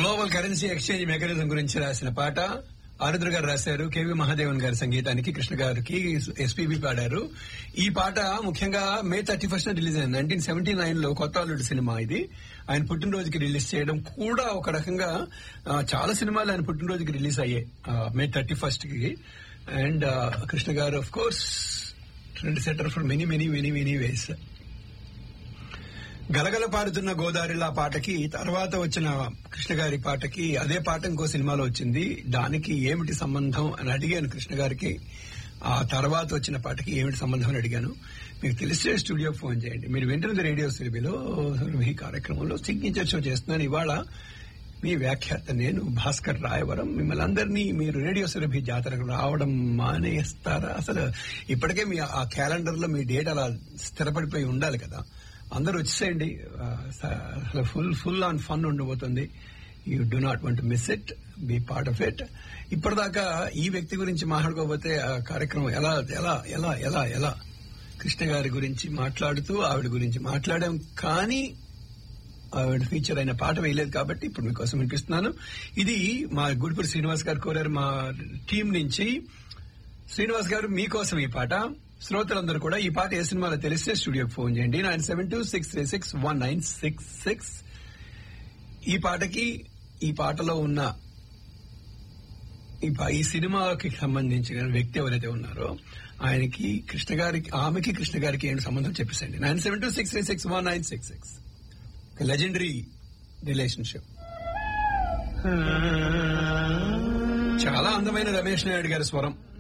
global currency exchange mechanism గురించి రాసిన పాట ఆరుద్ర గారు రాశారు కేవీ మహాదేవన్ గారి సంగీతానికి కృష్ణ గారికి ఎస్పీబీ పాడారు ఈ పాట ముఖ్యంగా మే థర్టీ ఫస్ట్ రిలీజ్ అయింది నైన్టీన్ సెవెంటీ నైన్ లో కొత్త అల్లుడు సినిమా ఇది ఆయన పుట్టినరోజుకి రిలీజ్ చేయడం కూడా ఒక రకంగా ఆ, చాలా సినిమాలు ఆయన పుట్టినరోజుకి రిలీజ్ అయ్యాయి ఆ, మే థర్టీ ఫస్ట్ కి అండ్ కృష్ణ గారు of course trend setter for many many many many ways గలగల పారుతున్న గోదావరిలా పాటకి తర్వాత వచ్చిన కృష్ణ గారి పాటకి అదే పాట ఇంకో సినిమాలో వచ్చింది దానికి ఏమిటి సంబంధం అని అడిగాను కృష్ణ గారికి ఆ తర్వాత వచ్చిన పాటకి ఏమిటి సంబంధం అని అడిగాను మీకు తెలిసే స్టూడియో ఫోన్ చేయండి మీరు వింటున్నది రేడియో సిరిబిలో ఈ కార్యక్రమంలో సిగ్నేచర్ షో చేస్తున్నాను ఇవాళ మీ వ్యాఖ్యాత నేను భాస్కర్ రాయవరం మిమ్మల్ని అందరినీ మీరు రేడియో సురభి జాతరకు రావడం మానేస్తారా అసలు ఇప్పటికే మీ ఆ క్యాలెండర్ లో మీ డేట్ అలా స్థిరపడిపోయి ఉండాలి కదా అందరూ వచ్చేసేయండి ఆ, స- అసలు ఫుల్ ఫుల్ ఆన్ ఫన్ ఉండబోతుంది you do not want miss it be part of it ఇప్పటిదాకా ఈ వ్యక్తి గురించి మాట్లాడుకోకపోతే ఆ కార్యక్రమం ఎలా ఎలా ఎలా ఎలా ఎలా కృష్ణ గారి గురించి మాట్లాడుతూ ఆవిడ గురించి మాట్లాడాం కానీ ఆవిడ ఫీచర్ అయిన పాట వేయలేదు కాబట్టి ఇప్పుడు మీకోసం వినిపిస్తున్నాను ఇది మా గుడిపూడి శ్రీనివాస్ గారు కోరారు మా టీం నుంచి శ్రీనివాస్ గారు మీకోసం ఈ పాట శ్రోతలందరూ కూడా ఈ పాట ఏ సినిమాలో తెలిస్తే స్టూడియోకి ఫోన్ చేయండి nine seven two six three six one nine six six ఈ పాటకి ఈ పాటలో ఉన్న ఈ పా- ఈ సినిమాకి సంబంధించిన వ్యక్తి ఎవరైతే ఉన్నారో ఆయనకి కృష్ణ గారికి ఆమెకి కృష్ణ గారికి ఏంటి సంబంధం చెప్పేసండి nine seven two six three six one nine six six legendary relationship చాలా అందమైన రమేష్ నాయుడు గారి స్వరం